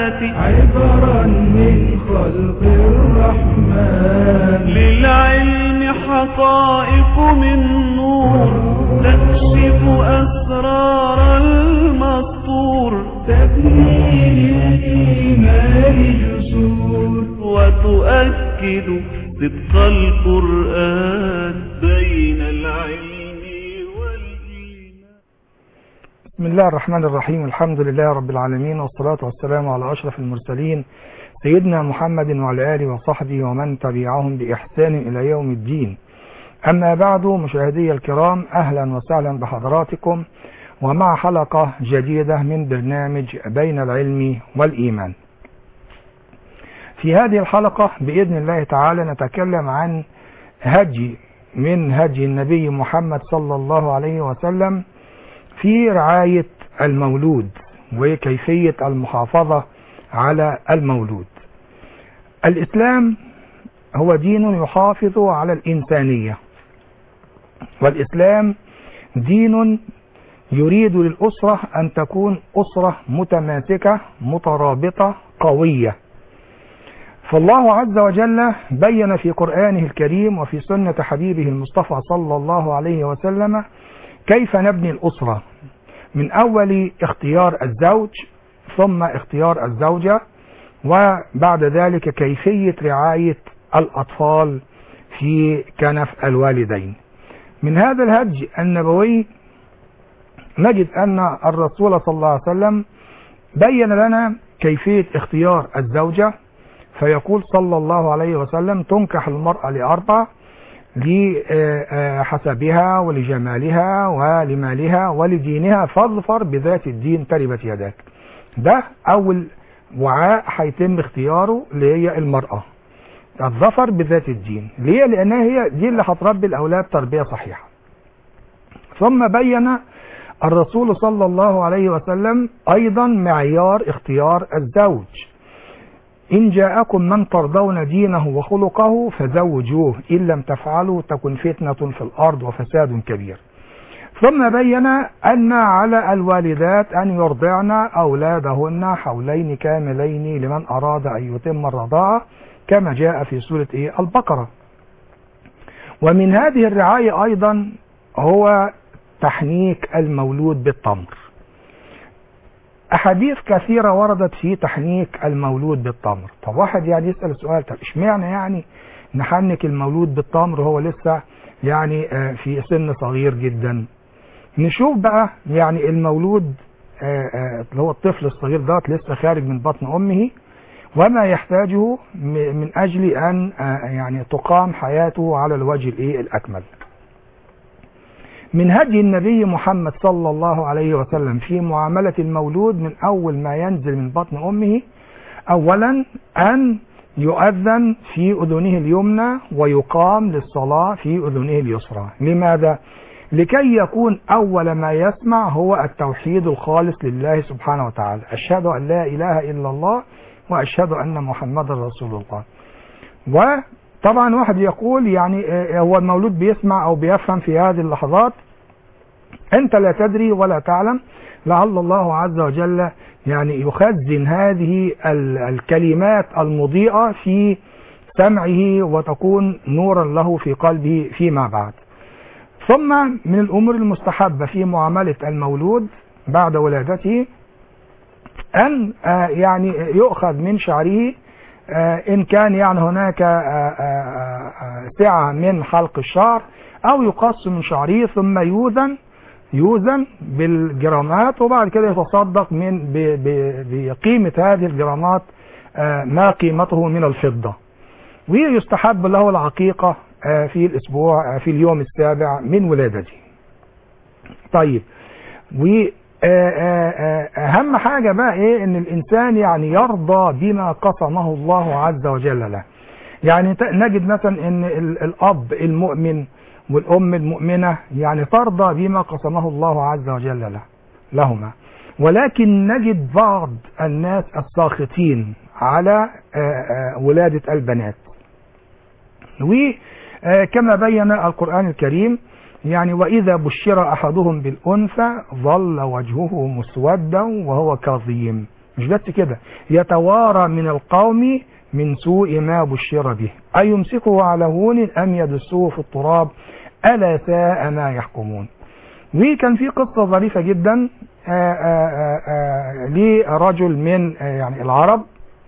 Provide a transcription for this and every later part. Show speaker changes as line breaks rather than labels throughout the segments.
الآيات
عبرا من خلق الرحمن
للعلم حقائق من نور تكشف أسرار المسطور
تبني للإيمان جسور
وتؤكد صدق القرآن بين العلم والإيمان
بسم الله الرحمن الرحيم الحمد لله رب العالمين والصلاة والسلام على أشرف المرسلين سيدنا محمد وعلى آله وصحبه ومن تبعهم بإحسان إلى يوم الدين أما بعد مشاهدي الكرام أهلا وسهلا بحضراتكم ومع حلقة جديدة من برنامج بين العلم والإيمان في هذه الحلقة بإذن الله تعالى نتكلم عن هدي من هدي النبي محمد صلى الله عليه وسلم في رعاية المولود وكيفية المحافظة على المولود الإسلام هو دين يحافظ على الإنسانية والإسلام دين يريد للأسرة أن تكون أسرة متماسكة مترابطة قوية فالله عز وجل بين في قرآنه الكريم وفي سنة حبيبه المصطفى صلى الله عليه وسلم كيف نبني الأسرة من أول اختيار الزوج ثم اختيار الزوجة وبعد ذلك كيفية رعاية الأطفال في كنف الوالدين من هذا الهدي النبوي نجد أن الرسول صلى الله عليه وسلم بين لنا كيفية اختيار الزوجة فيقول صلى الله عليه وسلم تنكح المرأة لأربع لحسبها ولجمالها ولمالها ولدينها فاظفر بذات الدين تربت يداك ده أول وعاء هيتم اختياره اللي هي المرأة الظفر بذات الدين ليه لأنها هي دي اللي هتربي الأولاد تربية صحيحة ثم بين الرسول صلى الله عليه وسلم أيضا معيار اختيار الزوج إن جاءكم من ترضون دينه وخلقه فزوجوه إن لم تفعلوا تكن فتنة في الأرض وفساد كبير ثم بين أن على الوالدات أن يرضعن أولادهن حولين كاملين لمن أراد أن يتم الرضاعة كما جاء في سورة إيه البقرة ومن هذه الرعاية أيضا هو تحنيك المولود بالتمر أحاديث كثيرة وردت في تحنيك المولود بالتمر طب واحد يعني يسأل السؤال طب اشمعنى يعني نحنك المولود بالتمر وهو لسه يعني في سن صغير جدا نشوف بقى يعني المولود اللي هو الطفل الصغير ده لسه خارج من بطن أمه وما يحتاجه من أجل أن يعني تقام حياته على الوجه الإيه الأكمل من هدي النبي محمد صلى الله عليه وسلم في معاملة المولود من أول ما ينزل من بطن أمه أولا أن يؤذن في أذنه اليمنى ويقام للصلاة في أذنه اليسرى لماذا؟ لكي يكون أول ما يسمع هو التوحيد الخالص لله سبحانه وتعالى أشهد أن لا إله إلا الله وأشهد أن محمد رسول الله وطبعا واحد يقول يعني هو المولود بيسمع أو بيفهم في هذه اللحظات أنت لا تدري ولا تعلم لعل الله عز وجل يعني يخزن هذه الكلمات المضيئة في سمعه وتكون نورا له في قلبه فيما بعد ثم من الأمور المستحبة في معاملة المولود بعد ولادته أن يعني يؤخذ من شعره إن كان يعني هناك سعة من حلق الشعر أو يقص من شعره ثم يوزن يوزن بالجرامات وبعد كده يتصدق من بقيمة هذه الجرامات ما قيمته من الفضة ويستحب له العقيقة في الأسبوع في اليوم السابع من ولادته طيب وأهم حاجة بقى إيه إن الإنسان يعني يرضى بما قسمه الله عز وجل له يعني نجد مثلا إن الأب المؤمن والأم المؤمنة يعني ترضى بما قسمه الله عز وجل له لهما ولكن نجد بعض الناس الساخطين على ولادة البنات وكما بين القرآن الكريم يعني وإذا بشر أحدهم بالأنثى ظل وجهه مسودا وهو كظيم مش بس كده يتوارى من القوم من سوء ما بشر به أيمسكه على هون أم يدسه في التراب ألا ساء ما يحكمون وكان في قصة ظريفة جدا آآ آآ آآ لرجل من يعني العرب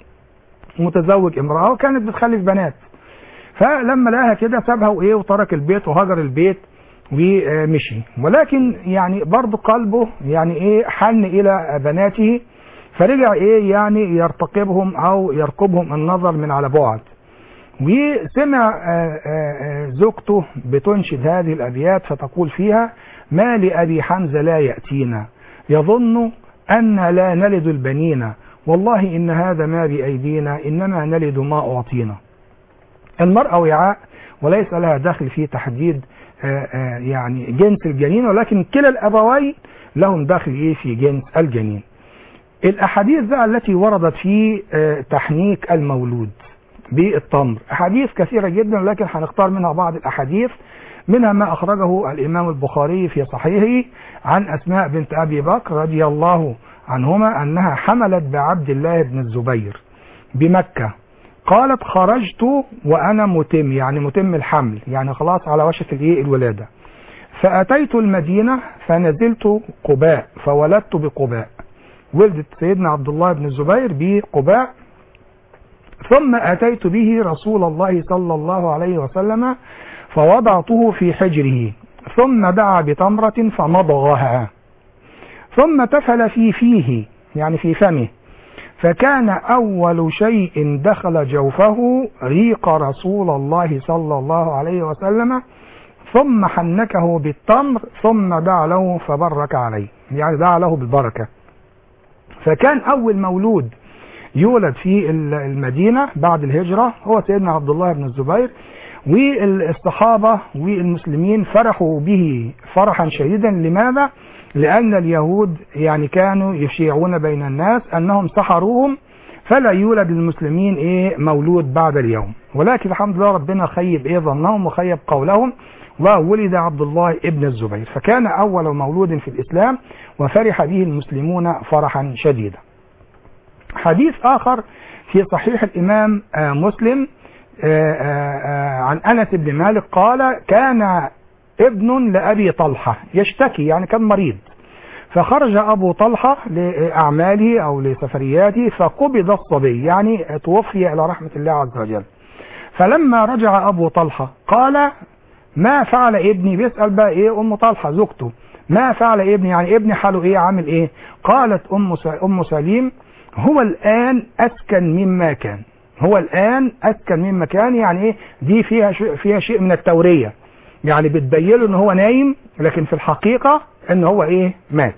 متزوج امرأة وكانت بتخلف بنات فلما لقاها كده سابها وايه وترك البيت وهجر البيت ومشي ولكن يعني برضه قلبه يعني ايه حن الى بناته فرجع ايه يعني يرتقبهم او يرقبهم النظر من على بعد وسمع زوجته بتنشد هذه الابيات فتقول فيها ما لابي حمزه لا ياتينا يظن ان لا نلد البنين والله ان هذا ما بايدينا انما نلد ما اعطينا المراه وعاء وليس لها دخل في تحديد يعني جنس الجنين ولكن كلا الابوين لهم دخل ايه في جنس الجنين الاحاديث بقى التي وردت في تحنيك المولود بالتمر احاديث كثيره جدا لكن هنختار منها بعض الاحاديث منها ما اخرجه الامام البخاري في صحيحه عن اسماء بنت ابي بكر رضي الله عنهما انها حملت بعبد الله بن الزبير بمكه قالت خرجت وانا متم يعني متم الحمل يعني خلاص على وشك الايه الولاده فاتيت المدينه فنزلت قباء فولدت بقباء ولدت سيدنا عبد الله بن الزبير بقباء ثم اتيت به رسول الله صلى الله عليه وسلم فوضعته في حجره ثم دعا بتمره فمضغها ثم تفل في فيه يعني في فمه فكان أول شيء دخل جوفه ريق رسول الله صلى الله عليه وسلم ثم حنكه بالتمر ثم دعا له فبرك عليه يعني دعا له بالبركة فكان أول مولود يولد في المدينة بعد الهجرة هو سيدنا عبد الله بن الزبير والصحابة والمسلمين فرحوا به فرحا شديدا لماذا؟ لأن اليهود يعني كانوا يشيعون بين الناس أنهم سحروهم فلا يولد للمسلمين إيه مولود بعد اليوم ولكن الحمد لله ربنا خيب إيه ظنهم وخيب قولهم وولد عبد الله ابن الزبير فكان أول مولود في الإسلام وفرح به المسلمون فرحا شديدا حديث آخر في صحيح الإمام مسلم عن أنس بن مالك قال كان ابن لأبي طلحة يشتكي يعني كان مريض فخرج أبو طلحة لأعماله أو لسفرياته فقبض الصبي يعني توفي إلى رحمة الله عز وجل فلما رجع أبو طلحة قال ما فعل ابني بيسأل بقى إيه أم طلحة زوجته ما فعل ابني يعني ابني حاله إيه عامل إيه قالت أم أم سليم هو الآن أسكن مما كان هو الآن أسكن مما كان يعني إيه دي فيها فيها شيء من التورية يعني بتبين له ان هو نايم لكن في الحقيقة ان هو ايه مات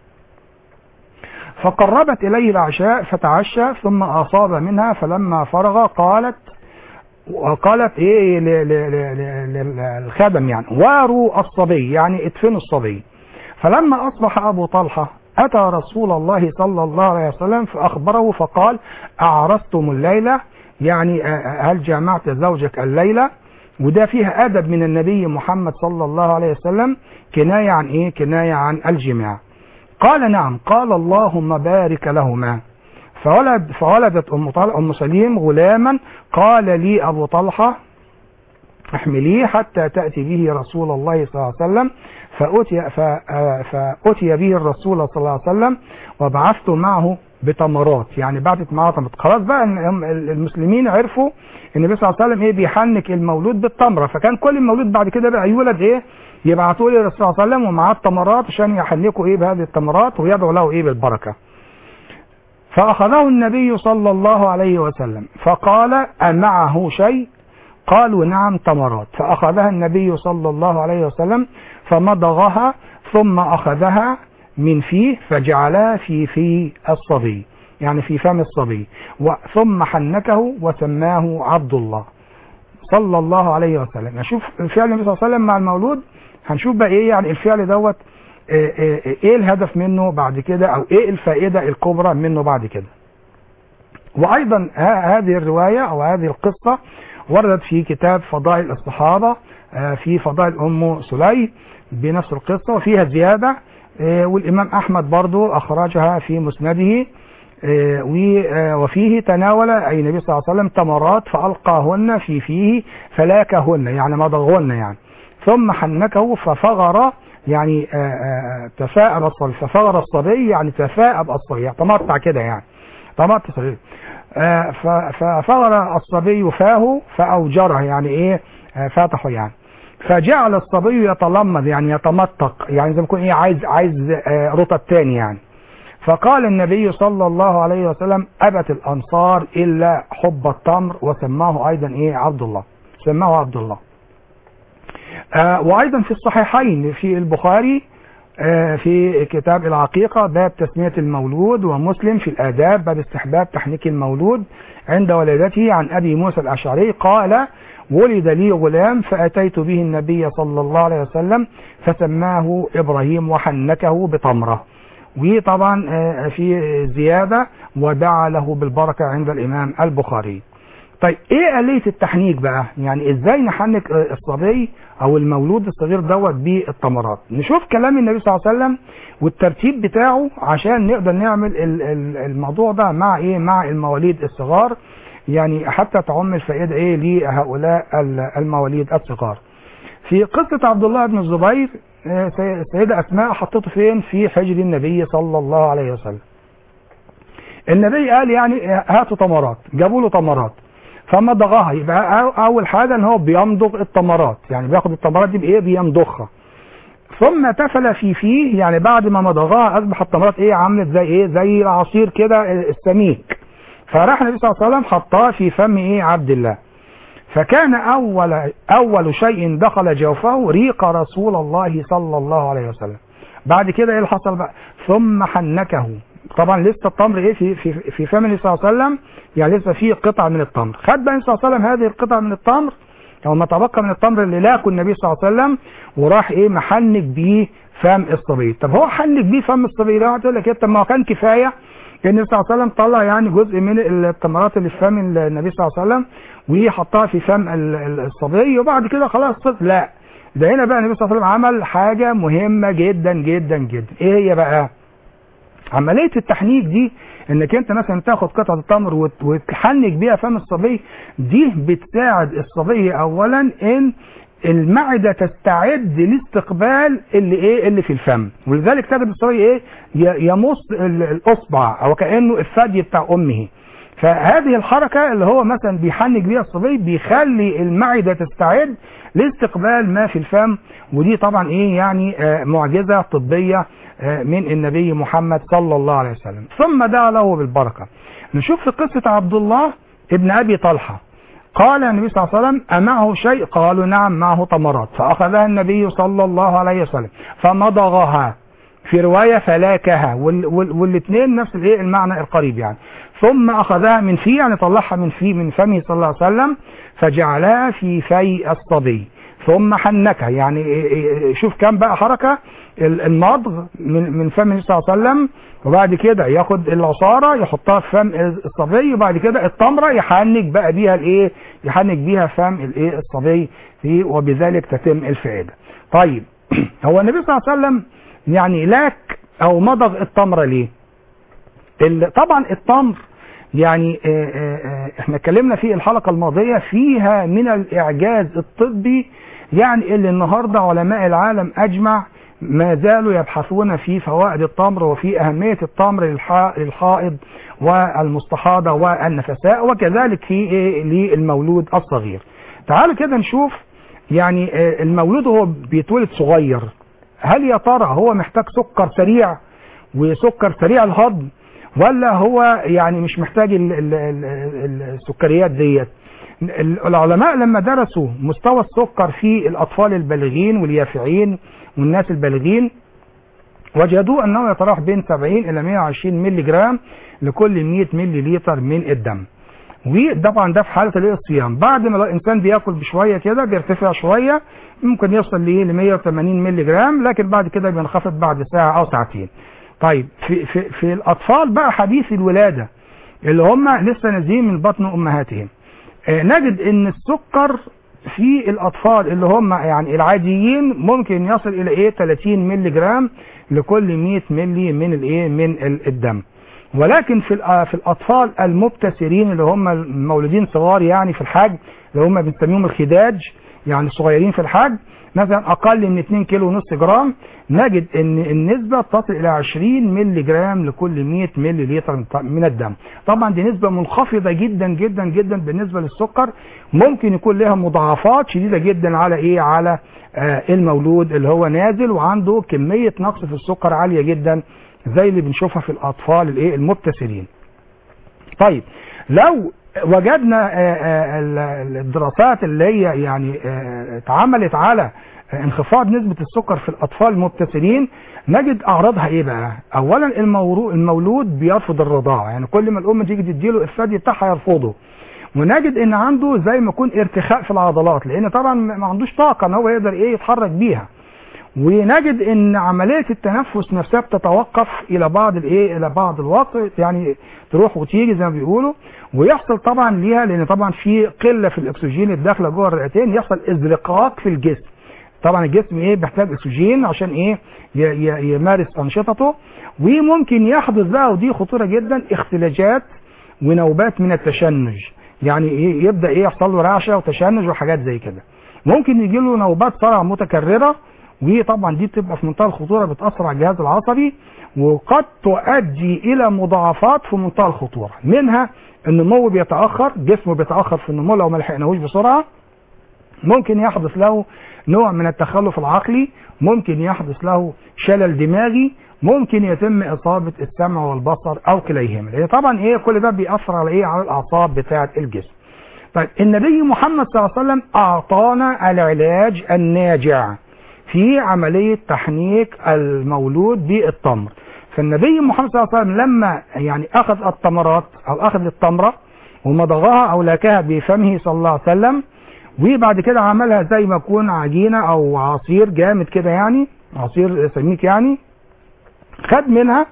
فقربت اليه العشاء فتعشى ثم اصاب منها فلما فرغ قالت وقالت ايه للخادم يعني واروا الصبي يعني ادفنوا الصبي فلما اصبح ابو طلحة اتى رسول الله صلى الله عليه وسلم فاخبره فقال اعرستم الليلة يعني هل جامعت زوجك الليلة وده فيها أدب من النبي محمد صلى الله عليه وسلم كناية عن إيه؟ كناية عن الجماع. قال نعم، قال اللهم بارك لهما. فولد فولدت أم طلحة أم سليم غلاما قال لي أبو طلحة احمليه حتى تأتي به رسول الله صلى الله عليه وسلم فأتي, فأتي به الرسول صلى الله عليه وسلم وبعثت معه بتمرات يعني بعتت معاه تمرات خلاص بقى المسلمين عرفوا ان النبي صلى الله عليه وسلم ايه بيحنك المولود بالتمره فكان كل المولود بعد كده بقى يولد ايه يبعتوا لي الرسول صلى الله عليه وسلم ومعاه التمرات عشان يحنكوا ايه بهذه التمرات ويدعوا له ايه بالبركه فاخذه النبي صلى الله عليه وسلم فقال امعه شيء قالوا نعم تمرات فاخذها النبي صلى الله عليه وسلم فمضغها ثم اخذها من فيه فجعلها في في الصبي يعني في فم الصبي ثم حنكه وسماه عبد الله صلى الله عليه وسلم نشوف الفعل النبي صلى الله عليه وسلم مع المولود هنشوف بقى ايه يعني الفعل دوت ايه الهدف منه بعد كده او ايه الفائدة الكبرى منه بعد كده وايضا هذه الرواية او هذه القصة وردت في كتاب فضائل الصحابة في فضائل ام سليم بنفس القصة وفيها زيادة والإمام أحمد برضو أخرجها في مسنده آه، و- آه، وفيه تناول أي النبي صلى الله عليه وسلم تمرات فألقاهن في فيه فلاكهن يعني مضغهن يعني ثم حنكه ففغر يعني آه، آه، تفاءب الصبي ففغر الصبي يعني تفاءب الصبي يعني تمطع كده يعني تمطع الصبي آه، ف- ففغر الصبي فاه فأوجره يعني ايه آه، فتحه يعني فجعل الصبي يتلمذ يعني يتمطق يعني زي ما يكون ايه عايز عايز آه، رطب تاني يعني فقال النبي صلى الله عليه وسلم أبت الأنصار إلا حب التمر وسماه أيضا إيه عبد الله سماه عبد الله آه وأيضا في الصحيحين في البخاري آه في كتاب العقيقة باب تسمية المولود ومسلم في الآداب باب استحباب تحنيك المولود عند ولادته عن أبي موسى الأشعري قال ولد لي غلام فأتيت به النبي صلى الله عليه وسلم فسماه إبراهيم وحنكه بتمرة وطبعا آه، في زيادة ودعا له بالبركة عند الإمام البخاري طيب ايه آلية التحنيك بقى يعني ازاي نحنك آه، الصبي او المولود الصغير دوت بالتمرات نشوف كلام النبي صلى الله عليه وسلم والترتيب بتاعه عشان نقدر نعمل ال- ال- الموضوع ده مع ايه مع المواليد الصغار يعني حتى تعم الفائدة ايه لهؤلاء ال- المواليد الصغار في قصة عبد الله بن الزبير آه، سي- السيدة أسماء حطته فين في حجر النبي صلى الله عليه وسلم النبي قال يعني آه، هاتوا تمرات جابوا له تمرات فمضغها يبقى أو- أول حاجة إن هو بيمضغ التمرات يعني بياخد التمرات دي بإيه بيمضغها ثم تفل في فيه يعني بعد ما مضغها أصبح التمرات إيه عملت زي إيه زي العصير كده آه، السميك فراح النبي صلى الله عليه وسلم حطها في فم إيه عبد الله فكان أول أول شيء دخل جوفه ريق رسول الله صلى الله عليه وسلم بعد كده ايه اللي حصل بقى ثم حنكه طبعا لسه التمر ايه في في في فم النبي صلى الله عليه وسلم يعني لسه في قطع من التمر خد بقى النبي صلى الله عليه وسلم هذه القطع من التمر او ما تبقى من التمر اللي لاكه النبي صلى الله عليه وسلم وراح ايه محنك بيه فم الصبي طب هو حنك بيه فم الصبي ده هتقول لك ايه طب ما هو كان كفايه ان النبي صلى الله عليه وسلم طلع يعني جزء من التمرات اللي في فم النبي صلى الله عليه وسلم وحطها في فم ال- ال- الصبي وبعد كده خلاص صف لا ده هنا بقى النبي صلى الله عليه وسلم عمل حاجة مهمة جدا جدا جدا ايه هي بقى عملية التحنيك دي انك انت مثلا تاخد قطعة التمر وت- وتحنك بيها فم الصبي دي بتساعد الصبي اولا ان المعدة تستعد لاستقبال اللي ايه اللي في الفم ولذلك تجد الصبي ايه ي- يمص ال- الاصبع او كأنه الثدي بتاع امه فهذه الحركة اللي هو مثلا بيحنك بيها الصبي بيخلي المعدة تستعد لاستقبال ما في الفم ودي طبعا ايه يعني آه، معجزة طبية آه، من النبي محمد صلى الله عليه وسلم ثم دعا له بالبركة نشوف في قصة عبد الله ابن ابي طلحة قال النبي صلى الله عليه وسلم أمعه شيء قالوا نعم معه تمرات فأخذها النبي صلى الله عليه وسلم فمضغها في رواية فلاكها وال وال والاثنين نفس الايه المعنى القريب يعني ثم أخذها من فيه يعني طلعها من فيه من فمه صلى الله عليه وسلم فجعلها في في الصبي ثم حنكها يعني إيه إيه شوف كم بقى حركة ال- المضغ من من فم النبي صلى الله عليه وسلم وبعد كده ياخد العصارة يحطها في فم الصبي وبعد كده التمرة يحنك بقى بيها الايه يحنك بيها فم الايه الصبي في وبذلك تتم الفائدة طيب هو النبي صلى الله عليه وسلم يعني لاك او مضغ التمرة ليه ال- طبعا التمر يعني آه، آه، آه، احنا اتكلمنا في الحلقة الماضية فيها من الاعجاز الطبي يعني اللي النهاردة علماء العالم اجمع ما زالوا يبحثون في فوائد التمر وفي اهمية التمر للح- للحائض والمستحاضة والنفساء وكذلك في إيه للمولود الصغير تعالوا كده نشوف يعني آه، المولود هو بيتولد صغير هل يا ترى هو محتاج سكر سريع وسكر سريع الهضم ولا هو يعني مش محتاج ال ال ال السكريات ديت ال- العلماء لما درسوا مستوى السكر في الأطفال البالغين واليافعين والناس البالغين وجدوا أنه يتراوح بين 70 إلى 120 ملي جرام لكل 100 ملي لتر من الدم وطبعا ده في حاله الايه الصيام بعد ما الانسان بياكل بشويه كده بيرتفع شويه ممكن يوصل لايه ل 180 مللي جرام لكن بعد كده بينخفض بعد ساعه او ساعتين طيب في في في الاطفال بقى حديث الولاده اللي هم لسه نازلين من بطن امهاتهم آه، نجد ان السكر في الاطفال اللي هم يعني العاديين ممكن يصل الى ايه 30 مللي جرام لكل 100 مللي من الايه من ال- الدم ولكن في الأ- في الاطفال المبتسرين اللي هم المولودين صغار يعني في الحجم اللي هم بنسميهم الخداج يعني صغيرين في الحجم مثلا اقل من 2 كيلو ونص جرام نجد ان النسبه تصل الى 20 مللي جرام لكل 100 مللي لتر من الدم طبعا دي نسبه منخفضه جدا جدا جدا بالنسبه للسكر ممكن يكون لها مضاعفات شديده جدا على ايه على آه المولود اللي هو نازل وعنده كميه نقص في السكر عاليه جدا زي اللي بنشوفها في الاطفال الايه المبتسرين طيب لو وجدنا آه، آه، ال- الدراسات اللي هي يعني آه، اتعملت على انخفاض نسبة السكر في الأطفال المبتسرين نجد أعراضها إيه بقى؟ أولا المورو- المولود بيرفض الرضاعة يعني كل ما الأم تيجي تديله الثدي بتاعها يرفضه ونجد ان عنده زي ما يكون ارتخاء في العضلات لان طبعا ما عندوش طاقه ان هو يقدر ايه يتحرك بيها ونجد ان عمليه التنفس نفسها بتتوقف الى بعض الايه الى بعض الوقت يعني تروح وتيجي زي ما بيقولوا ويحصل طبعا ليها لان طبعا في قله في الاكسجين الداخله جوه الرئتين يحصل ازرقاق في الجسم طبعا الجسم ايه بيحتاج اكسجين عشان ايه ي- ي- يمارس انشطته وممكن يحدث بقى ودي خطوره جدا اختلاجات ونوبات من التشنج يعني ايه يبدا ايه يحصل له رعشه وتشنج وحاجات زي كده ممكن يجي له نوبات صرع متكرره وطبعا دي بتبقى في منتهى الخطوره بتاثر على الجهاز العصبي وقد تؤدي الى مضاعفات في منتهى الخطوره منها النمو بيتاخر جسمه بيتاخر في النمو لو ما لحقناهوش بسرعه ممكن يحدث له نوع من التخلف العقلي ممكن يحدث له شلل دماغي ممكن يتم اصابه السمع والبصر او كليهما لان طبعا ايه كل ده بيأثر على ايه على الاعصاب بتاعه الجسم طيب النبي محمد صلى الله عليه وسلم اعطانا العلاج الناجع في عمليه تحنيك المولود بالتمر فالنبي محمد صلى الله عليه وسلم لما يعني اخذ التمرات او اخذ التمره ومضغها او لكها بفمه صلى الله عليه وسلم وبعد كده عملها زي ما يكون عجينه او عصير جامد كده يعني عصير سميك يعني خد منها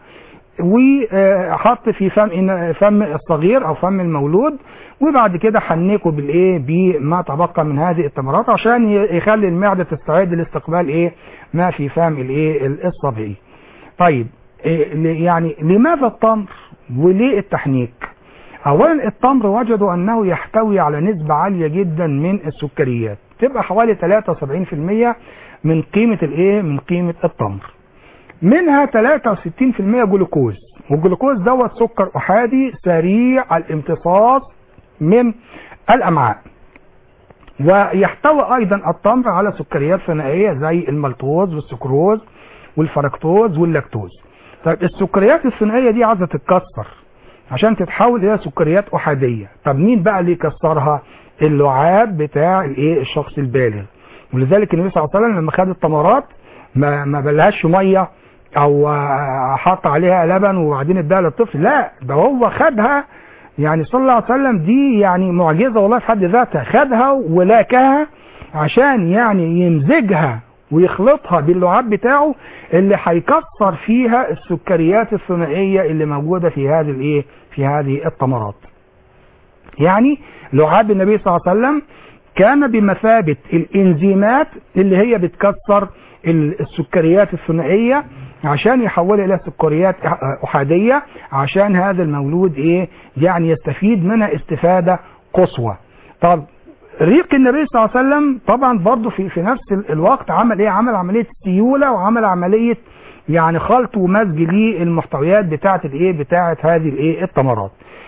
وحط في فم فم الصغير او فم المولود وبعد كده حنكه بالايه بما تبقى من هذه التمرات عشان يخلي المعده تستعد لاستقبال ايه ما في فم الايه الصبي طيب إيه يعني لماذا التمر وليه التحنيك اولا التمر وجدوا انه يحتوي على نسبة عالية جدا من السكريات تبقى حوالي 73% من قيمة الايه من قيمة التمر منها 63% جلوكوز والجلوكوز دوت سكر احادي سريع الامتصاص من الامعاء ويحتوي ايضا التمر على سكريات ثنائيه زي المالتوز والسكروز والفركتوز واللاكتوز طيب السكريات الثنائيه دي عايزه تتكسر عشان تتحول الى سكريات احاديه طب مين بقى اللي يكسرها اللعاب بتاع الايه الشخص البالغ ولذلك النبي صلى الله عليه وسلم لما خد التمرات ما ما بلهاش ميه او حط عليها لبن وبعدين اداها للطفل لا ده هو خدها يعني صلى الله عليه وسلم دي يعني معجزه والله في حد ذاتها خدها ولاكها عشان يعني يمزجها ويخلطها باللعاب بتاعه اللي هيكسر فيها السكريات الثنائيه اللي موجوده في هذه الايه في هذه التمرات يعني لعاب النبي صلى الله عليه وسلم كان بمثابه الانزيمات اللي هي بتكسر السكريات الثنائيه عشان يحولها الى سكريات احاديه عشان هذا المولود ايه يعني يستفيد منها استفاده قصوى طب ريق النبي صلى الله عليه وسلم طبعا برضه في في نفس الوقت عمل ايه عمل عمليه سيوله وعمل عمليه يعني خلط ومزج للمحتويات بتاعه الايه بتاعه هذه الايه التمرات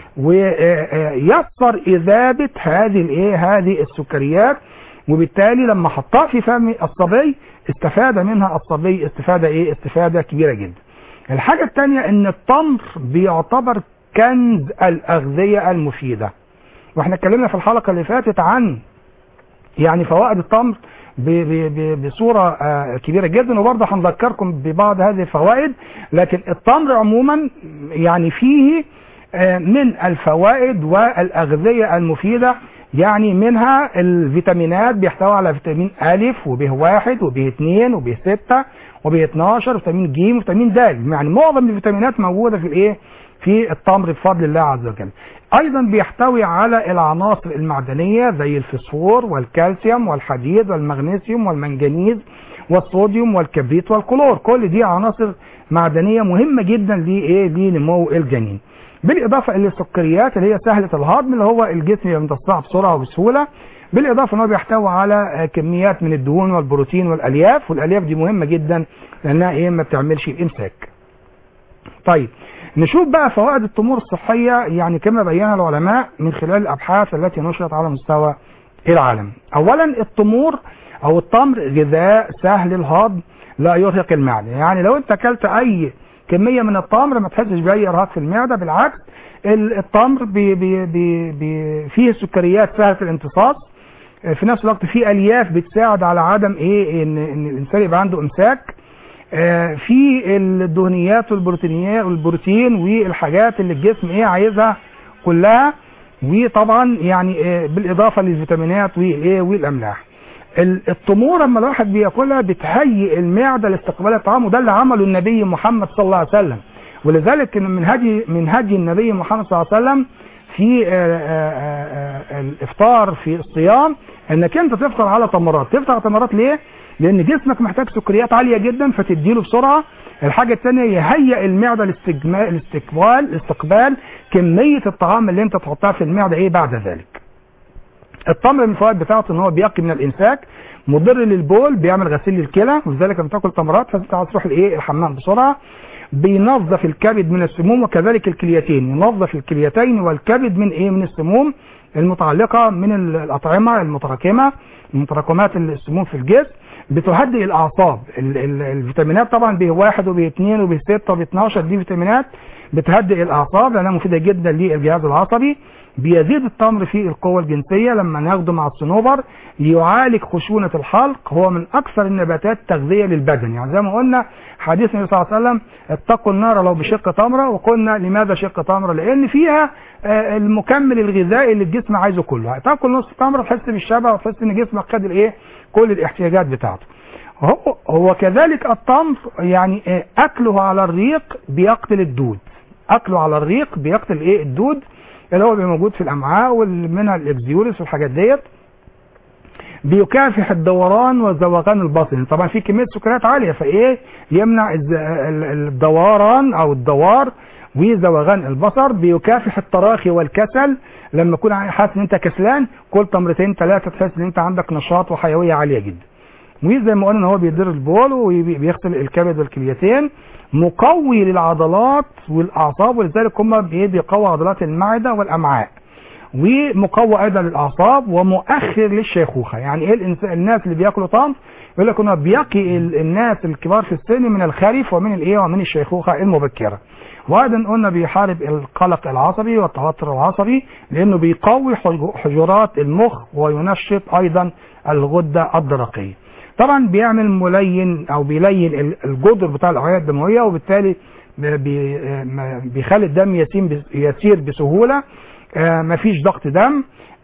ويسر اذابه هذه الايه هذه السكريات وبالتالي لما حطها في فم الصبي استفاد منها الصبي استفادة ايه استفادة كبيرة جدا الحاجة الثانية ان التمر بيعتبر كنز الاغذية المفيدة واحنا اتكلمنا في الحلقة اللي فاتت عن يعني فوائد التمر ب ب ب بصورة آه كبيرة جدا وبرضه هنذكركم ببعض هذه الفوائد لكن التمر عموما يعني فيه آه من الفوائد والأغذية المفيدة يعني منها الفيتامينات بيحتوي على فيتامين أ وب واحد وب 2 وب 6 وب 12 وفيتامين ج وفيتامين د يعني معظم الفيتامينات موجودة في الايه في التمر بفضل الله عز وجل ايضا بيحتوي على العناصر المعدنيه زي الفسفور والكالسيوم والحديد والمغنيسيوم والمنجنيز والصوديوم والكبريت والكلور كل دي عناصر معدنيه مهمه جدا لايه لنمو الجنين بالاضافه الى السكريات اللي هي سهله الهضم اللي هو الجسم يمتصها بسرعه وبسهوله بالاضافه ان هو بيحتوي على كميات من الدهون والبروتين والالياف والالياف دي مهمه جدا لانها ايه ما بتعملش الامساك طيب نشوف بقى فوائد التمور الصحيه يعني كما بينها العلماء من خلال الابحاث التي نشرت على مستوى العالم اولا التمور او التمر غذاء سهل الهضم لا يرهق المعده يعني لو انت اكلت اي كميه من التمر ما تحسش باي ارهاق في المعده بالعكس التمر بي بي بي بي فيه سكريات سهله الامتصاص في نفس الوقت فيه الياف بتساعد على عدم ايه ان, إن الانسان يبقى عنده امساك في الدهنيات والبروتينيات والبروتين والحاجات اللي الجسم ايه عايزها كلها وطبعا يعني بالاضافه للفيتامينات والايه والاملاح التمور لما الواحد بياكلها بتهيئ المعده لاستقبال الطعام وده اللي عمله النبي محمد صلى الله عليه وسلم ولذلك من هدي من هدي النبي محمد صلى الله عليه وسلم في الافطار في الصيام انك انت تفطر على تمرات تفطر على تمرات ليه لان جسمك محتاج سكريات عاليه جدا فتديله بسرعه الحاجه الثانيه يهيئ المعده لاستجمال الاستقبال استقبال كميه الطعام اللي انت تحطها في المعده ايه بعد ذلك التمر من الفوائد بتاعته ان هو بيقي من الامساك مضر للبول بيعمل غسيل للكلى ولذلك لما تاكل تمرات فانت عايز تروح الايه الحمام بسرعه بينظف الكبد من السموم وكذلك الكليتين ينظف الكليتين والكبد من ايه من السموم المتعلقه من الاطعمه المتراكمه متراكمات السموم في الجسم بتهدئ الاعصاب ال ال الفيتامينات طبعا ب 1 وب 2 وب 6 وب 12 دي فيتامينات بتهدئ الاعصاب لانها مفيده جدا للجهاز العصبي بيزيد التمر في القوة الجنسية لما ناخده مع الصنوبر يعالج خشونة الحلق هو من أكثر النباتات تغذية للبدن يعني زي ما قلنا حديث النبي صلى الله عليه وسلم اتقوا النار لو بشق تمرة وقلنا لماذا شق تمرة لأن فيها المكمل الغذائي اللي الجسم عايزه كله هتاكل نص تمرة تحس بالشبع وتحس ان جسمك خد الايه كل الاحتياجات بتاعته هو هو كذلك التمر يعني اكله على الريق بيقتل الدود اكله على الريق بيقتل ايه الدود اللي هو بيبقى موجود في الامعاء ومنها الاكزيولس والحاجات ديت بيكافح الدوران وزوغان البطن طبعا في كميه سكريات عاليه فايه يمنع الدوران او الدوار وزوغان البصر بيكافح التراخي والكسل لما تكون حاسس ان انت كسلان كل تمرتين ثلاثه تحس ان انت عندك نشاط وحيويه عاليه جدا وزي ما قلنا ان هو بيدير البول وبيغسل الكبد والكليتين مقوي للعضلات والاعصاب ولذلك هم بيقوي عضلات المعده والامعاء ومقوي ايضا للاعصاب ومؤخر للشيخوخه يعني ايه الانسان الناس اللي بياكلوا طعم يقول لك انه بيقي الناس الكبار في السن من الخرف ومن الايه ومن الشيخوخه المبكره وايضا قلنا بيحارب القلق العصبي والتوتر العصبي لانه بيقوي حجرات المخ وينشط ايضا الغده الدرقيه طبعا بيعمل ملين او بيلين الجدر بتاع الاوعيه الدمويه وبالتالي بيخلي الدم يسير بسهوله مفيش ضغط دم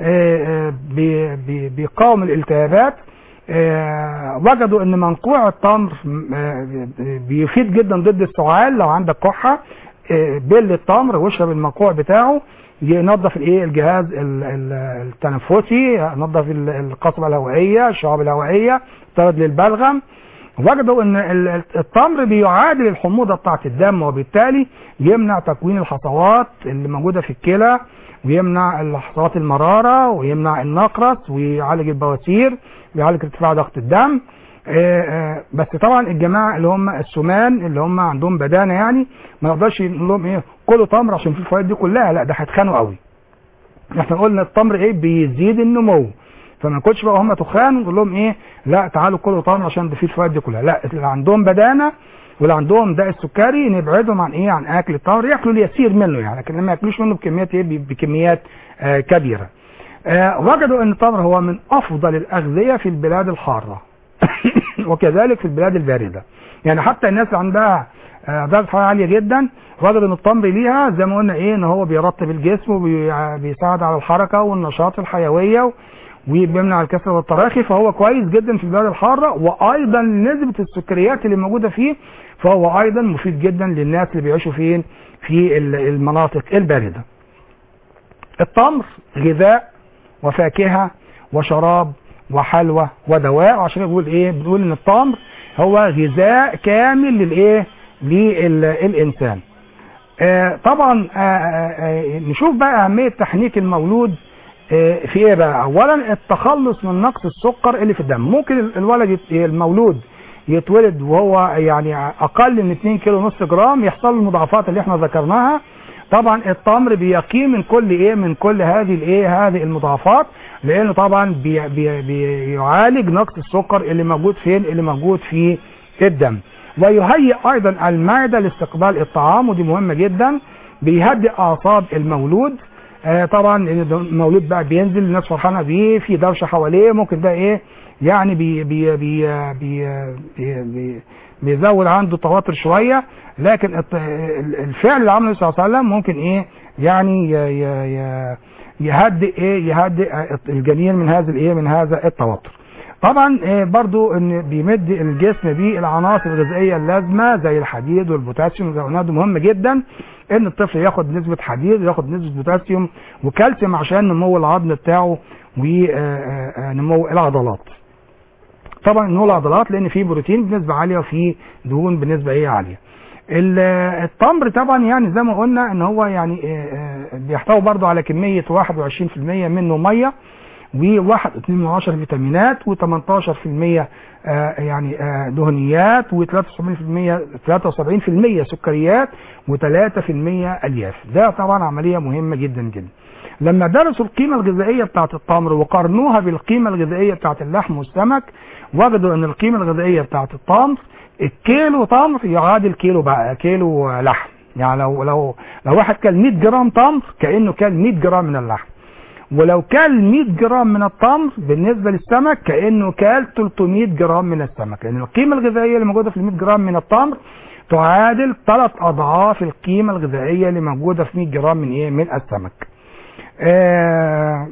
بيقاوم الالتهابات وجدوا ان منقوع التمر بيفيد جدا ضد السعال لو عندك كحه بل التمر واشرب المنقوع بتاعه ينظف الايه الجهاز التنفسي ينظف القصبه الهوائيه الشعاب الهوائيه طرد للبلغم وجدوا ان التمر بيعادل الحموضه بتاعه الدم وبالتالي يمنع تكوين الحصوات اللي موجوده في الكلى ويمنع حصوات المراره ويمنع النقرس ويعالج البواسير ويعالج ارتفاع ضغط الدم بس طبعا الجماعه اللي هم السمان اللي هم عندهم بدانه يعني ما نقدرش نقول لهم ايه كلوا تمر عشان في الفوائد دي كلها لا ده هيتخانوا قوي احنا قلنا التمر ايه بيزيد النمو فما ناكلش بقى هم تخان ونقول لهم ايه لا تعالوا كلوا تمر عشان ده فيه الفوائد دي كلها لا اللي عندهم بدانه واللي عندهم داء السكري نبعدهم عن ايه عن اكل التمر ياكلوا اليسير منه يعني لكن ما ياكلوش منه بكميات ايه بكميات آه كبيره آه وجدوا ان التمر هو من افضل الاغذيه في البلاد الحاره وكذلك في البلاد البارده يعني حتى الناس اللي عندها درجه حراره عاليه جدا وجدوا ان التمر ليها زي ما قلنا ايه ان هو بيرطب الجسم وبيساعد على الحركه والنشاط الحيويه وبيمنع الكسل والتراخي فهو كويس جدا في البلاد الحاره وايضا نسبه السكريات اللي موجوده فيه فهو ايضا مفيد جدا للناس اللي بيعيشوا فين في ال- المناطق البارده التمر غذاء وفاكهه وشراب وحلوى ودواء عشان بنقول ايه بنقول ان التمر هو غذاء كامل للايه للانسان آه طبعا آه آه آه نشوف بقى اهميه تحنيك المولود آه في ايه بقى اولا التخلص من نقص السكر اللي في الدم ممكن ال- الولد يت- المولود يتولد وهو يعني اقل من 2 كيلو ونص جرام يحصل له المضاعفات اللي احنا ذكرناها طبعا التمر بيقي من كل ايه من كل هذه الايه هذه المضاعفات لانه طبعا بي بي بيعالج نقص السكر اللي موجود فين اللي موجود في الدم ويهيئ ايضا المعده لاستقبال الطعام ودي مهمه جدا بيهدئ اعصاب المولود آه طبعا إن ده المولود بقى بينزل الناس فرحانه بيه في دوشه حواليه ممكن ده ايه يعني بي بي بي بي بي بي بيزود عنده توتر شويه لكن الت- ال- الفعل اللي عمله صلى الله عليه وسلم ممكن ايه يعني ي- ي- ي- يهدئ ايه يهدئ الجنين من هذا الايه من هذا التوتر طبعا آه، برضو ان بيمد الجسم بالعناصر الغذائيه اللازمه زي الحديد والبوتاسيوم زي ما قلنا ده مهم جدا ان الطفل ياخد نسبه حديد ياخد نسبه بوتاسيوم وكالسيوم عشان نمو العظم بتاعه ونمو العضلات طبعا نمو العضلات لان فيه بروتين بنسبه عاليه وفيه دهون بنسبه ايه عاليه ال- التمر طبعا يعني زي ما قلنا ان هو يعني آه، آه، بيحتوي برضو على كميه 21% منه ميه و1 2 من 10 فيتامينات و18% يعني آه، دهنيات و73% 73% سكريات و3% الياف ده طبعا عمليه مهمه جدا جدا لما درسوا القيمه الغذائيه بتاعه التمر وقارنوها بالقيمه الغذائيه بتاعه اللحم والسمك وجدوا ان القيمه الغذائيه بتاعه التمر الكيلو تمر يعادل كيلو بقى كيلو لحم يعني لو لو لو واحد كل 100 جرام تمر كانه كل 100 جرام من اللحم ولو كل 100 جرام من التمر بالنسبه للسمك كانه كل 300 جرام من السمك لان القيمه الغذائيه اللي موجوده في ال 100 جرام من التمر تعادل ثلاث اضعاف القيمه الغذائيه اللي موجوده في 100 جرام من ايه من السمك آه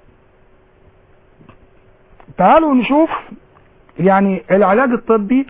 تعالوا نشوف يعني العلاج الطبي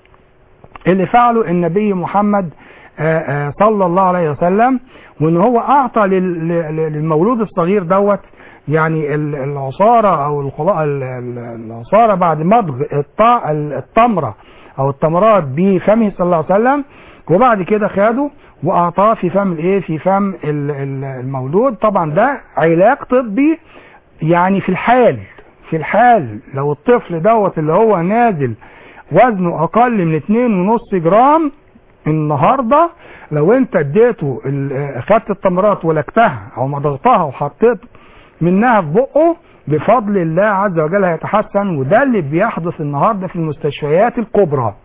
اللي فعله النبي محمد آه، آه، صلى الله عليه وسلم وان هو اعطى لل- لل- للمولود الصغير دوت يعني ال- العصاره او الخلا- ال- ال- العصاره بعد مضغ الط- التمره او التمرات بفمه صلى الله عليه وسلم وبعد كده خده واعطاه في فم الايه في فم ال- ال- المولود طبعا ده علاج طبي يعني في الحال في الحال لو الطفل دوت اللي هو نازل وزنه اقل من اتنين ونص جرام النهارده لو انت اديته ال- خدت التمرات ولكتها او مضغتها وحطيت منها في بقه بفضل الله عز وجل هيتحسن وده اللي بيحدث النهارده في المستشفيات الكبرى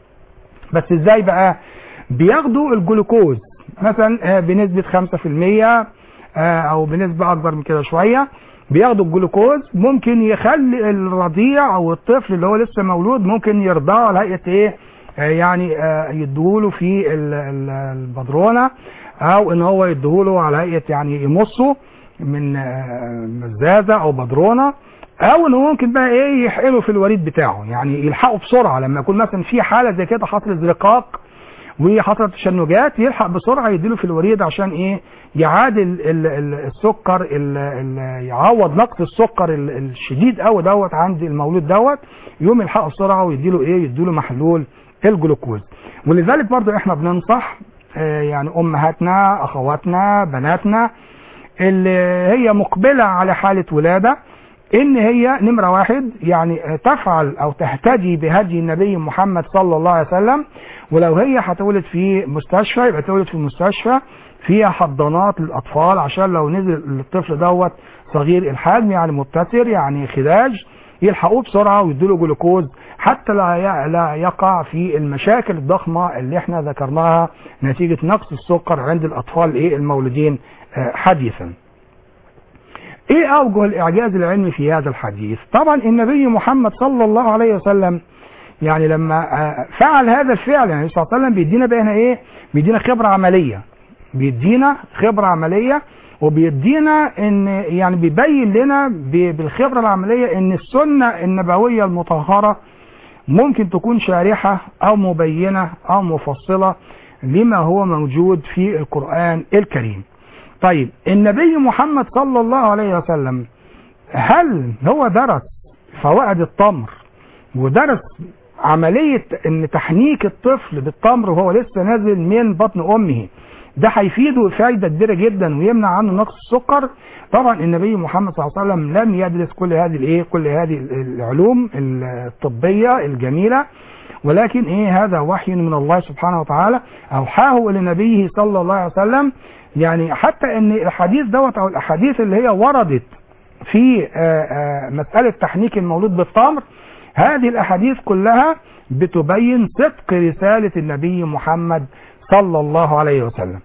بس ازاي بقى بياخدوا الجلوكوز مثلا آه، بنسبة 5% آه، او بنسبة اكبر من كده شوية بياخدوا الجلوكوز ممكن يخلي الرضيع او الطفل اللي هو لسه مولود ممكن يرضعه على هيئة ايه آه، يعني آه، يديهوله في ال- ال- البدرونة او ان هو يديهوله على هيئة يعني يمصه من آه، مزازة او بدرونة او انه ممكن بقى ايه يحقنه في الوريد بتاعه يعني يلحقه بسرعة لما يكون مثلا في حالة زي كده حصل زرقاق وحصلت تشنجات يلحق بسرعه يديله في الوريد عشان ايه يعادل ال- ال- السكر ال- ال- يعوض نقص السكر ال- الشديد قوي دوت عند المولود دوت يقوم يلحقه بسرعه ويديله ايه يديله محلول الجلوكوز ولذلك برضو احنا بننصح آه، يعني امهاتنا اخواتنا بناتنا اللي هي مقبله على حاله ولاده ان هي نمره واحد يعني تفعل او تهتدي بهدي النبي محمد صلى الله عليه وسلم ولو هي هتولد في مستشفى يبقى تولد في مستشفى فيها حضانات للاطفال عشان لو نزل الطفل دوت صغير الحجم يعني مبتسر يعني خداج يلحقوه بسرعه ويديله جلوكوز حتى لا ي- لا يقع في المشاكل الضخمه اللي احنا ذكرناها نتيجه نقص السكر عند الاطفال ايه المولودين آه، حديثا. ايه اوجه الاعجاز العلمي في هذا الحديث طبعا النبي محمد صلى الله عليه وسلم يعني لما آه، فعل هذا الفعل يعني صلى الله عليه وسلم بيدينا بقى هنا ايه بيدينا خبره عمليه بيدينا خبره عمليه وبيدينا ان يعني بيبين لنا ب- بالخبره العمليه ان السنه النبويه المطهره ممكن تكون شارحه او مبينه او مفصله لما هو موجود في القران الكريم. طيب النبي محمد صلى الله عليه وسلم هل هو درس فوائد التمر ودرس عملية ان تحنيك الطفل بالتمر وهو لسه نازل من بطن امه ده هيفيده فايدة كبيرة جدا ويمنع عنه نقص السكر طبعا النبي محمد صلى الله عليه وسلم لم يدرس كل هذه الايه كل هذه العلوم الطبية الجميلة ولكن ايه هذا وحي من الله سبحانه وتعالى اوحاه الى نبيه صلى الله عليه وسلم يعني حتى ان الحديث دوت او الاحاديث اللي هي وردت في آه، آه، مسألة تحنيك المولود بالتمر هذه الأحاديث كلها بتبين صدق رسالة النبي محمد صلى الله عليه وسلم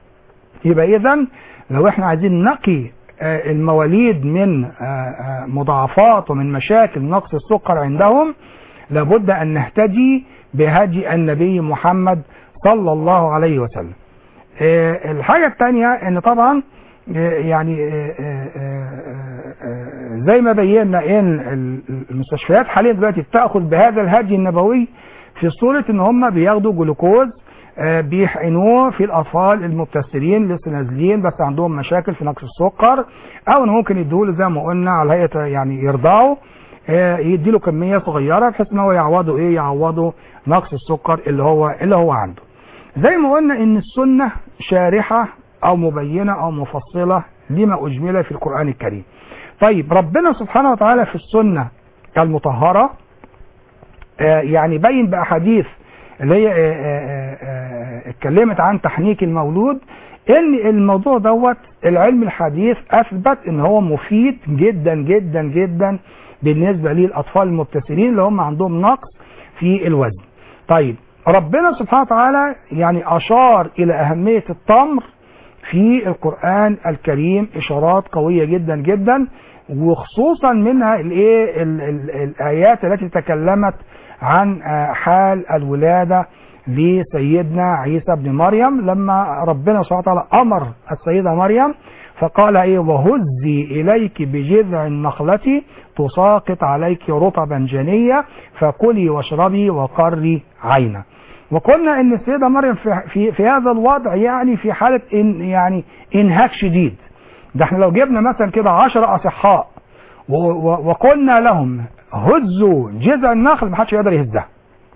يبقى إذا لو احنا عايزين نقي آه، المواليد من آه، آه، مضاعفات ومن مشاكل نقص السكر عندهم لابد أن نهتدي بهدي النبي محمد صلى الله عليه وسلم آه، الحاجة الثانية ان طبعا آه، يعني آه، آه، آه، آه، زي ما بينا ان ال- المستشفيات حاليا دلوقتي بتاخذ بهذا الهدي النبوي في صورة ان هم بياخدوا جلوكوز آه، بيحقنوه في الاطفال المبتسرين لسه نازلين بس عندهم مشاكل في نقص السكر او ان ممكن يدوله زي ما قلنا على هيئه يعني يرضعوا آه، يديله كميه صغيره بحيث ان هو يعوضه ايه يعوضه نقص السكر اللي هو اللي هو عنده زي ما قلنا ان السنة شارحة او مبينة او مفصلة لما اجمل في القرآن الكريم طيب ربنا سبحانه وتعالى في السنة المطهرة آه، يعني بين باحاديث اللي هي آه، آه، آه، اتكلمت عن تحنيك المولود ان الموضوع دوت العلم الحديث اثبت ان هو مفيد جدا جدا جدا بالنسبه للاطفال المبتسرين اللي هم عندهم نقص في الوزن. طيب ربنا سبحانه وتعالى يعني اشار الى اهميه التمر في القران الكريم اشارات قويه جدا جدا وخصوصا منها الايه ال- ال- الايات التي تكلمت عن آه، حال الولاده لسيدنا عيسى بن مريم لما ربنا سبحانه وتعالى امر السيده مريم فقال ايه وهزي اليك بجذع النخله تساقط عليك رطبا جنيا فكلي واشربي وقري عينا وقلنا ان السيده مريم في, في, في هذا الوضع يعني في حاله إن يعني انهاك شديد ده احنا لو جبنا مثلا كده عشر اصحاء و- و- وقلنا لهم هزوا جذع النخل محدش يقدر يهزها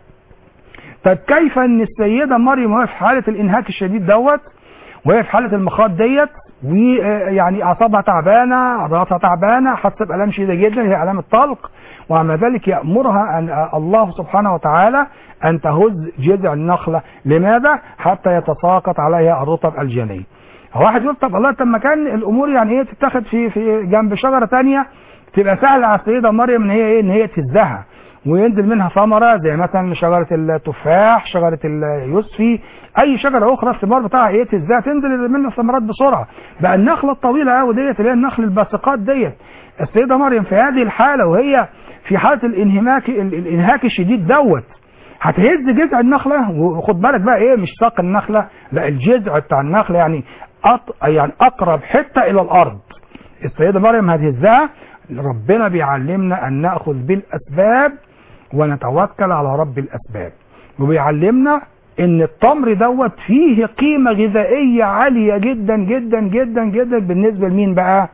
طب كيف ان السيده مريم وهي في حاله الانهاك الشديد دوت وهي في حاله المخاض ديت ويعني اعصابها تعبانه عضلاتها تعبانه حاسه بالام شديده جدا هي الام الطلق ومع ذلك يامرها ان الله سبحانه وتعالى ان تهز جذع النخله لماذا؟ حتى يتساقط عليها الرطب الجني. واحد يقول طب الله طب ما كان الامور يعني ايه تتاخد في في جنب شجره ثانيه تبقى سهله على السيده مريم ان هي ايه ان هي تهزها وينزل منها ثمره زي مثلا شجره التفاح شجره اليوسفي اي شجره اخرى الثمار بتاعها ايه تهزها تنزل منها ثمرات بسرعه بقى النخله الطويله قوي ديت اللي هي النخل الباسقات ديت السيده مريم في هذه الحاله وهي في حاله الانهماك ال- الانهاك الشديد دوت هتهز جذع النخله وخد بالك بقى ايه مش ساق النخله لا الجذع بتاع النخله يعني أط... يعني اقرب حته الى الارض السيده مريم هتهزها ربنا بيعلمنا ان ناخذ بالاسباب ونتوكل على رب الاسباب وبيعلمنا ان التمر دوت فيه قيمه غذائيه عاليه جدا جدا جدا جدا بالنسبه لمين بقى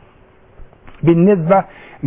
بالنسبه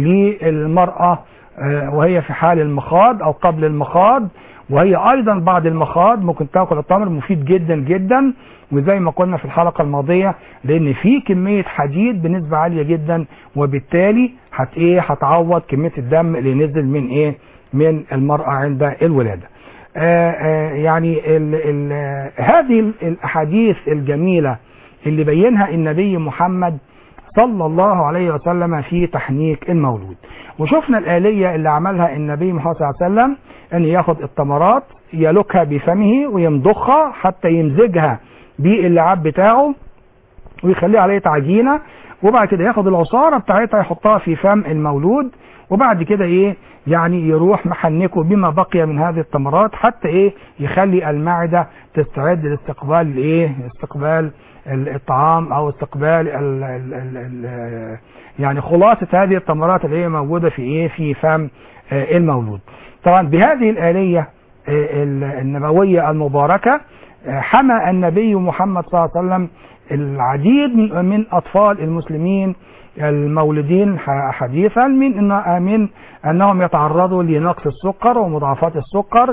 للمراه آه، وهي في حال المخاض او قبل المخاض وهي ايضا بعد المخاض ممكن تاكل التمر مفيد جدا جدا وزي ما قلنا في الحلقه الماضيه لان في كميه حديد بنسبه عاليه جدا وبالتالي هت ايه هتعوض كميه الدم اللي نزل من ايه من المراه عند الولاده آه آه يعني ال ال هذه الاحاديث الجميله اللي بينها النبي محمد صلى الله عليه وسلم في تحنيك المولود وشفنا الآلية اللي عملها النبي محمد صلى الله عليه وسلم أن ياخد التمرات يلكها بفمه ويمضخها حتى يمزجها باللعاب بتاعه ويخليها عليه عجينة وبعد كده ياخد العصارة بتاعتها يحطها في فم المولود وبعد كده ايه يعني يروح محنكه بما بقي من هذه التمرات حتى ايه يخلي المعدة تستعد لاستقبال الايه استقبال ال- الطعام او استقبال ال ال ال ال يعني خلاصة هذه التمرات اللي هي موجودة في ايه في فم آه، المولود طبعا بهذه الآلية آه، ال- النبوية المباركة آه، حمى النبي محمد صلى الله عليه وسلم العديد من من اطفال المسلمين المولودين ح- حديثا من إن- من انهم يتعرضوا لنقص السكر ومضاعفات السكر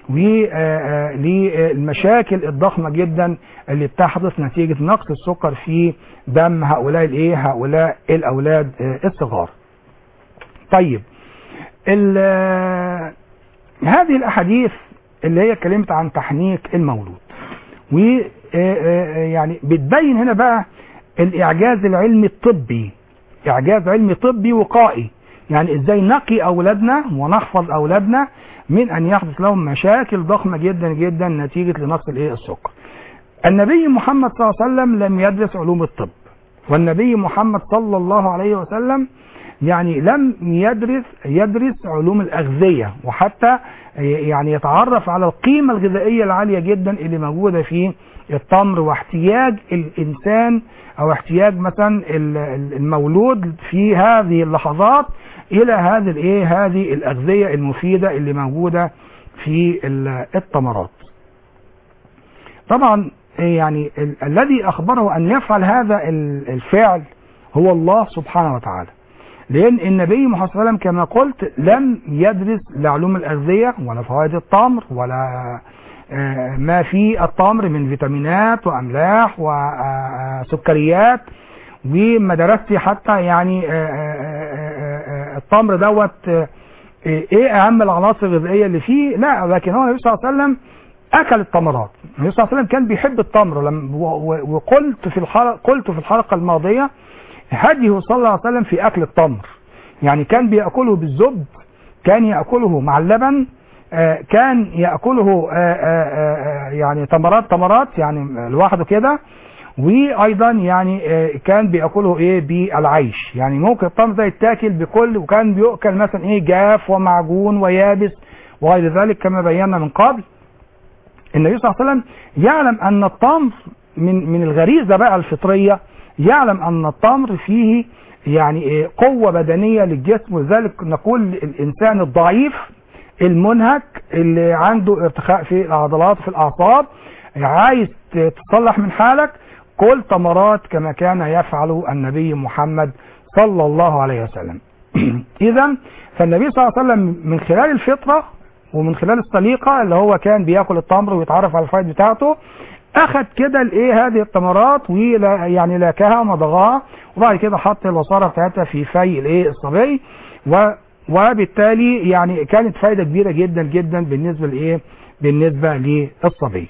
وللمشاكل الضخمه جدا اللي بتحدث نتيجه نقص السكر في دم هؤلاء الايه هؤلاء الاولاد آه، الصغار. طيب ال- آه، هذه الاحاديث اللي هي اتكلمت عن تحنيك المولود و آه، آه، يعني بتبين هنا بقى الاعجاز العلمي الطبي اعجاز علمي طبي وقائي يعني ازاي نقي اولادنا ونحفظ اولادنا من ان يحدث لهم مشاكل ضخمه جدا جدا نتيجه لنقص الايه السكر النبي محمد صلى الله عليه وسلم لم يدرس علوم الطب والنبي محمد صلى الله عليه وسلم يعني لم يدرس يدرس علوم الأغذية وحتى يعني يتعرف على القيمة الغذائية العالية جدا اللي موجودة في التمر واحتياج الإنسان أو احتياج مثلا ال- ال- المولود في هذه اللحظات إلى هذه الإيه هذه الأغذية المفيدة اللي موجودة في ال- التمرات. طبعا يعني ال- الذي أخبره أن يفعل هذا ال- الفعل هو الله سبحانه وتعالى. لأن النبي محمد صلى الله عليه وسلم كما قلت لم يدرس لا علوم الأغذية ولا فوائد التمر ولا آه، ما في التمر من فيتامينات وأملاح وسكريات وما درست حتى يعني آه، آه، آه، آه، التمر دوت آه، ايه اهم العناصر الغذائيه اللي فيه لا لكن هو النبي صلى الله عليه وسلم اكل التمرات النبي صلى الله عليه وسلم كان بيحب التمر لما و- و- وقلت في الحلقه قلت في الحلقه الماضيه هديه صلى الله عليه وسلم في اكل التمر يعني كان بياكله بالزبد كان ياكله مع اللبن آه، كان ياكله آه، آه، آه، يعني تمرات تمرات يعني لوحده كده وايضا يعني آه، كان بياكله ايه بالعيش يعني ممكن التمر ده يتاكل بكل وكان بيؤكل مثلا ايه جاف ومعجون ويابس وغير ذلك كما بينا من قبل النبي صلى الله عليه وسلم يعلم ان التمر من من الغريزه بقى الفطريه يعلم ان التمر فيه يعني إيه قوه بدنيه للجسم ولذلك نقول الانسان الضعيف المنهك اللي عنده ارتخاء في العضلات في الاعصاب عايز تصلح من حالك كل تمرات كما كان يفعل النبي محمد صلى الله عليه وسلم اذا فالنبي صلى الله عليه وسلم من خلال الفطره ومن خلال السليقه اللي هو كان بياكل التمر ويتعرف على الفوائد بتاعته اخذ كده الايه هذه التمرات ولا يعني لاكها ومضغها وبعد كده حط الوصاره بتاعتها في في الايه الصبي و وبالتالي يعني كانت فايده كبيره جدا جدا بالنسبه لايه بالنسبه للصبي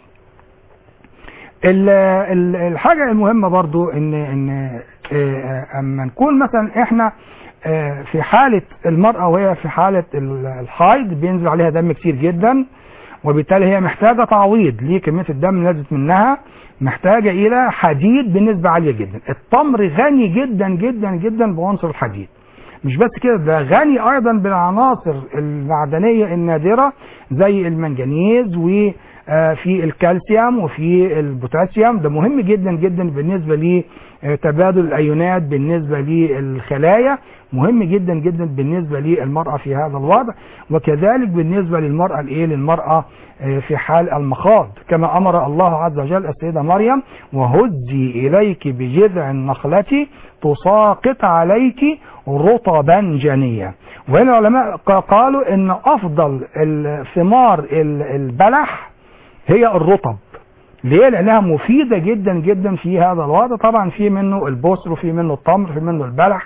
ال- ال- الحاجه المهمه برضو ان ان آه، اما نكون مثلا احنا آه، في حاله المراه وهي في حاله ال- الحيض بينزل عليها دم كتير جدا وبالتالي هي محتاجه تعويض ليه كميه الدم نزلت منها محتاجه الى حديد بنسبه عاليه جدا التمر غني جدا جدا جدا بعنصر الحديد مش بس كده ده غني ايضا بالعناصر المعدنيه النادره زي المنجنيز وفي الكالسيوم وفي البوتاسيوم ده مهم جدا جدا بالنسبه لتبادل الايونات بالنسبه للخلايا مهم جدا جدا بالنسبه للمراه في هذا الوضع وكذلك بالنسبه للمراه الايه للمراه آه، في حال المخاض كما امر الله عز وجل السيده مريم وهزي اليك بجذع النخله تساقط عليك رطبا جنيا وهنا العلماء ق- قالوا ان افضل الثمار ال- البلح هي الرطب ليه؟ لانها مفيده جدا جدا في هذا الوضع طبعا في منه البصر وفي منه التمر في منه البلح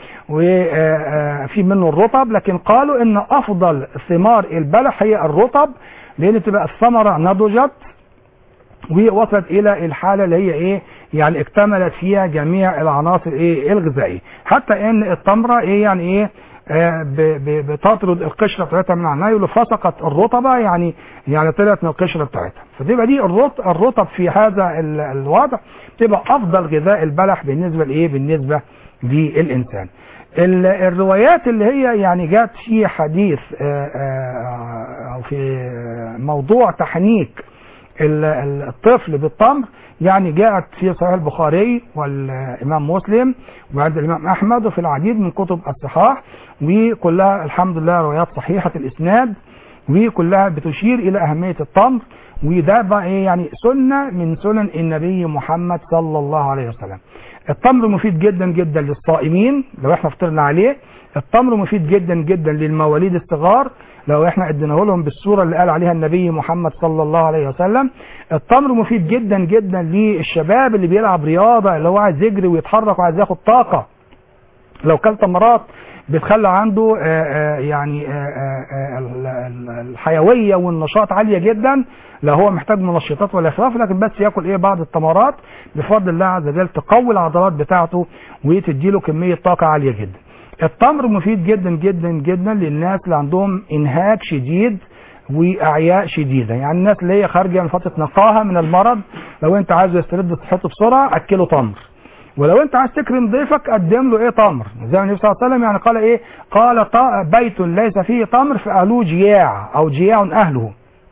وفي منه الرطب لكن قالوا ان افضل ثمار البلح هي الرطب لان تبقى الثمره نضجت ووصلت الى الحاله اللي هي ايه يعني اكتملت فيها جميع العناصر ايه الغذائيه حتى ان التمره ايه يعني ايه آه، ب- ب- بتطرد القشره بتاعتها من عنها ولو فسقت الرطبه يعني يعني طلعت من القشره بتاعتها فتبقى دي الرط- الرطب في هذا ال- الوضع تبقى افضل غذاء البلح بالنسبه لايه بالنسبه للانسان ال- الروايات اللي هي يعني جات في حديث آه، آه، او في موضوع تحنيك ال- ال- الطفل بالتمر يعني جاءت في صحيح البخاري والإمام مسلم وعند الإمام أحمد وفي العديد من كتب الصحاح وكلها الحمد لله روايات صحيحة الإسناد وكلها بتشير إلى أهمية التمر وده بقى إيه يعني سنة من سنن النبي محمد صلى الله عليه وسلم التمر مفيد جدا جدا للصائمين لو احنا فطرنا عليه التمر مفيد جدا جدا للمواليد الصغار لو احنا اديناه لهم بالصوره اللي قال عليها النبي محمد صلى الله عليه وسلم التمر مفيد جدا جدا للشباب اللي بيلعب رياضه اللي هو عايز يجري ويتحرك وعايز ياخد طاقه لو كل تمرات بتخلي عنده آه، آه، يعني آه، آه، آه، ال- ال- الحيويه والنشاط عاليه جدا لا هو محتاج منشطات ولا خلاف لكن بس ياكل ايه بعض التمرات بفضل الله عز وجل تقوي العضلات بتاعته وتديله كميه طاقه عاليه جدا. التمر مفيد جدا جدا جدا للناس اللي عندهم انهاك شديد واعياء شديده يعني الناس اللي هي خارجه من فتره نقاهه من المرض لو انت عايز يسترد صحته بسرعه اكله تمر ولو انت عايز تكرم ضيفك قدم له ايه تمر زي ما النبي صلى الله عليه وسلم يعني قال ايه قال ط- بيت ليس فيه تمر فاهله جياع او جياع اهله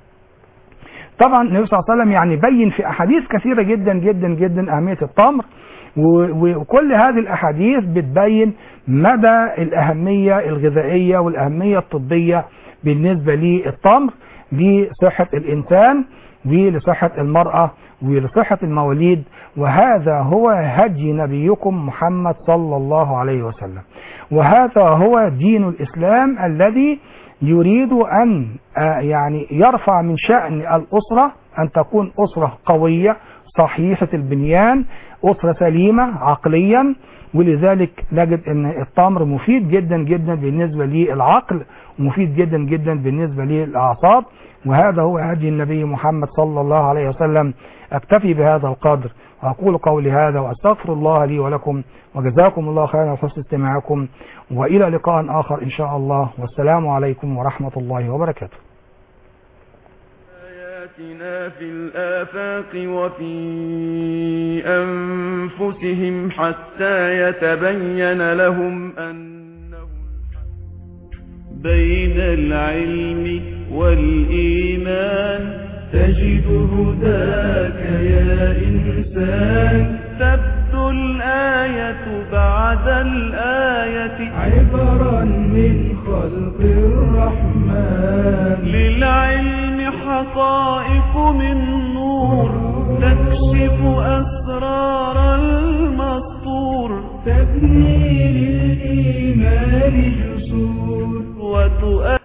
طبعا النبي صلى الله عليه وسلم يعني بين في احاديث كثيره جدا جدا جدا اهميه التمر و- وكل هذه الاحاديث بتبين مدى الاهميه الغذائيه والاهميه الطبيه بالنسبه للتمر لصحه الانسان ولصحه المراه ولصحه المواليد وهذا هو هدي نبيكم محمد صلى الله عليه وسلم وهذا هو دين الاسلام الذي يريد ان آه، يعني يرفع من شان الاسره ان تكون اسره قويه صحيحه البنيان اسره سليمه عقليا ولذلك نجد ان التمر مفيد جدا جدا بالنسبه للعقل ومفيد جدا جدا بالنسبه للاعصاب وهذا هو هدي النبي محمد صلى الله عليه وسلم اكتفي بهذا القدر واقول قولي هذا واستغفر الله لي ولكم وجزاكم الله خيرا وحسن استماعكم والى لقاء اخر ان شاء الله والسلام عليكم ورحمه الله وبركاته
آياتنا في الآفاق وفي أنفسهم حتى يتبين لهم أنه بين العلم والإيمان
تجد هداك يا إنسان
تبدو الآية بعد الآية
عبرا من خلق الرحمن
للعلم حقائق من نور تكشف أسرار المسطور
تبني للإيمان جسور
وتؤ